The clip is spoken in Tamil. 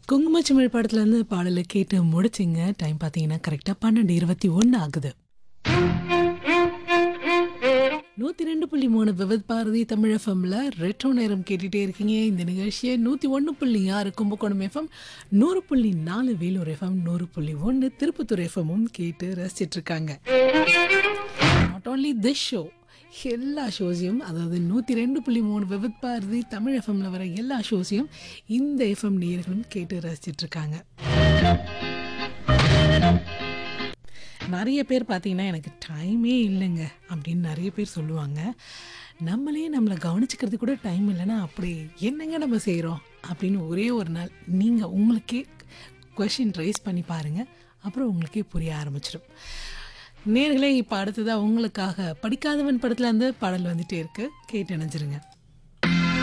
குங்குமச்சிமிழ் படத்துலேருந்து பாடலை கேட்டு முடிச்சிங்க டைம் பார்த்தீங்கன்னா கரெக்டாக பன்னெண்டு இருபத்தி ஒன்று ஆகுது நூற்றி ரெண்டு புள்ளி மூணு விவத் பாரதி தமிழ் எஃப்எம்ல ரெட்ரோ நேரம் கேட்டுகிட்டே இருக்கீங்க இந்த நிகழ்ச்சியை நூற்றி ஒன்று புள்ளி ஆறு கும்பகோணம் எஃப்எம் நூறு புள்ளி நாலு வேலூர் எஃப்எம் நூறு புள்ளி ஒன்று திருப்பத்தூர் எஃப்எம்மும் கேட்டு ரசிச்சிட்டு இருக்காங்க நாட் ஓன்லி திஸ் ஷோ எல்லா ஷோஸையும் அதாவது நூற்றி ரெண்டு புள்ளி மூணு விவித் பாரதி தமிழ் எஃப்எம்ல வர எல்லா ஷோஸையும் இந்த எஃப்எம் நேயர்களும் கேட்டு ரசிச்சிட்டு இருக்காங்க நிறைய பேர் பார்த்தீங்கன்னா எனக்கு டைமே இல்லைங்க அப்படின்னு நிறைய பேர் சொல்லுவாங்க நம்மளே நம்மளை கவனிச்சுக்கிறது கூட டைம் இல்லைன்னா அப்படி என்னங்க நம்ம செய்கிறோம் அப்படின்னு ஒரே ஒரு நாள் நீங்கள் உங்களுக்கே கொஷின் ரைஸ் பண்ணி பாருங்கள் அப்புறம் உங்களுக்கே புரிய ஆரம்பிச்சிடும் நேர்களே இப்போ அடுத்ததாக உங்களுக்காக படிக்காதவன் படத்துல இருந்து பாடல் வந்துட்டே இருக்கு கேட்டு நினைச்சிருங்க